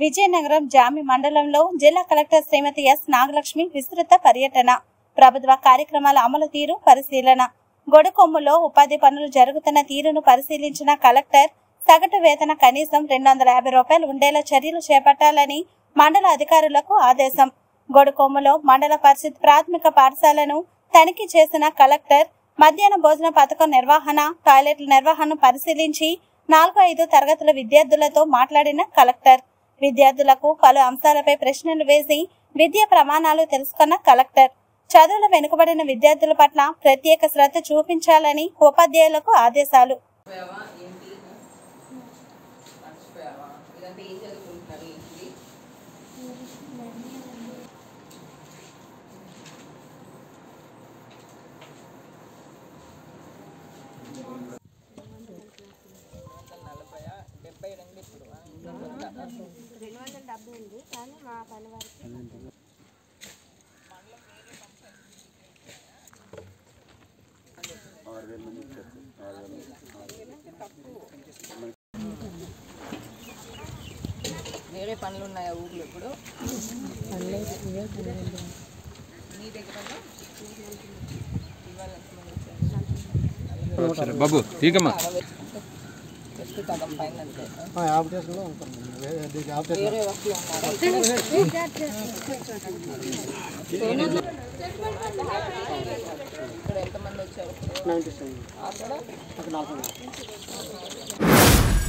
విజయనగరం జామి మండలంలో జిల్లా కలెక్టర్ శ్రీమతి ఎస్ నాగలక్ష్మి విస్తృత పర్యటన ప్రభుత్వ కార్యక్రమాల అమలు తీరు పరిశీలన గొడకొమ్ములో ఉపాధి పనులు జరుగుతున్న తీరును పరిశీలించిన కలెక్టర్ సగటు వేతన కనీసం రెండు వందల యాభై రూపాయలు ఉండేలా చర్యలు చేపట్టాలని మండల అధికారులకు ఆదేశం గొడకొమ్ములో మండల పరిషత్ ప్రాథమిక పాఠశాలను తనిఖీ చేసిన కలెక్టర్ మధ్యాహ్న భోజన పథకం నిర్వహణ టాయిలెట్ల నిర్వహణను పరిశీలించి నాలుగు ఐదు తరగతుల విద్యార్థులతో మాట్లాడిన కలెక్టర్ విద్యార్థులకు పలు అంశాలపై ప్రశ్నలు వేసి విద్యా ప్రమాణాలు తెలుసుకున్న కలెక్టర్ చదువుల వెనుకబడిన విద్యార్థుల పట్ల ప్రత్యేక శ్రద్ధ చూపించాలని ఉపాధ్యాయులకు ఆదేశాలు మర్చిపోయావా ఏంటి మర్చిపోయావా ఇదంతా ఏం చదువుకుంటున్నారు ఏంటి నలభై డెబ్బై రెండు ఇప్పుడు ఆ, ఇంకా కొంత. రెండు వందల డబ్బు ఉంది కానీ మా పని వరకు వేరే పనులు ఉన్నాయా ఊర్లో ఇప్పుడు నీ దగ్గర ఉందా? ఇవాళ ఎంతమంది వచ్చారు? సరే బాబు తీగమ్మా అరవై. జస్ట్ సగం పైన అంతే ఆపరేషన్లో ఉంటాం వేరే దీనికి ఆపరేషన్ వేరే వస్తువులు ఉన్నారా ఇక్కడ ఎంతమంది వచ్చారు నైంటీ సెవెన్ అక్కడ అక్కడ నాలుగు